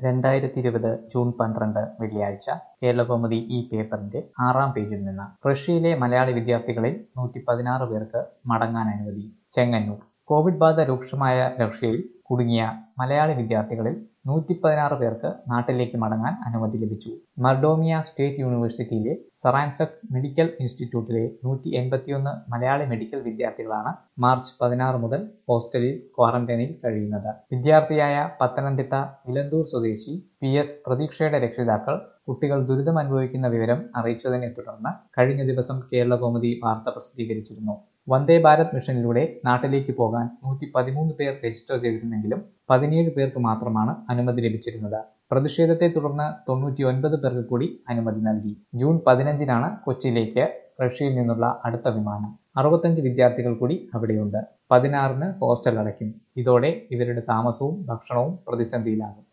രണ്ടായിരത്തി ഇരുപത് ജൂൺ പന്ത്രണ്ട് വെള്ളിയാഴ്ച കേരളകൗമുദി ഈ പേപ്പറിന്റെ ആറാം പേജിൽ നിന്ന് റഷ്യയിലെ മലയാളി വിദ്യാർത്ഥികളിൽ നൂറ്റി പതിനാറ് പേർക്ക് മടങ്ങാൻ അനുമതി ചെങ്ങന്നൂർ കോവിഡ് ബാധ രൂക്ഷമായ റഷ്യയിൽ കുടുങ്ങിയ മലയാളി വിദ്യാർത്ഥികളിൽ നൂറ്റി പതിനാറ് പേർക്ക് നാട്ടിലേക്ക് മടങ്ങാൻ അനുമതി ലഭിച്ചു മർഡോമിയ സ്റ്റേറ്റ് യൂണിവേഴ്സിറ്റിയിലെ സറാൻസക് മെഡിക്കൽ ഇൻസ്റ്റിറ്റ്യൂട്ടിലെ നൂറ്റി എൺപത്തിയൊന്ന് മലയാളി മെഡിക്കൽ വിദ്യാർത്ഥികളാണ് മാർച്ച് പതിനാറ് മുതൽ ഹോസ്റ്റലിൽ ക്വാറന്റൈനിൽ കഴിയുന്നത് വിദ്യാർത്ഥിയായ പത്തനംതിട്ട ഇലന്തൂർ സ്വദേശി പി എസ് പ്രതീക്ഷയുടെ രക്ഷിതാക്കൾ കുട്ടികൾ ദുരിതം അനുഭവിക്കുന്ന വിവരം അറിയിച്ചതിനെ തുടർന്ന് കഴിഞ്ഞ ദിവസം കേരള കൗമുദി വാർത്ത പ്രസിദ്ധീകരിച്ചിരുന്നു വന്ദേ ഭാരത് മിഷനിലൂടെ നാട്ടിലേക്ക് പോകാൻ നൂറ്റി പതിമൂന്ന് പേർ രജിസ്റ്റർ ചെയ്തിരുന്നെങ്കിലും പതിനേഴ് പേർക്ക് മാത്രമാണ് അനുമതി ലഭിച്ചിരുന്നത് പ്രതിഷേധത്തെ തുടർന്ന് തൊണ്ണൂറ്റി ഒൻപത് പേർക്ക് കൂടി അനുമതി നൽകി ജൂൺ പതിനഞ്ചിനാണ് കൊച്ചിയിലേക്ക് റഷ്യയിൽ നിന്നുള്ള അടുത്ത വിമാനം അറുപത്തഞ്ച് വിദ്യാർത്ഥികൾ കൂടി അവിടെയുണ്ട് പതിനാറിന് ഹോസ്റ്റൽ അടയ്ക്കും ഇതോടെ ഇവരുടെ താമസവും ഭക്ഷണവും പ്രതിസന്ധിയിലാകും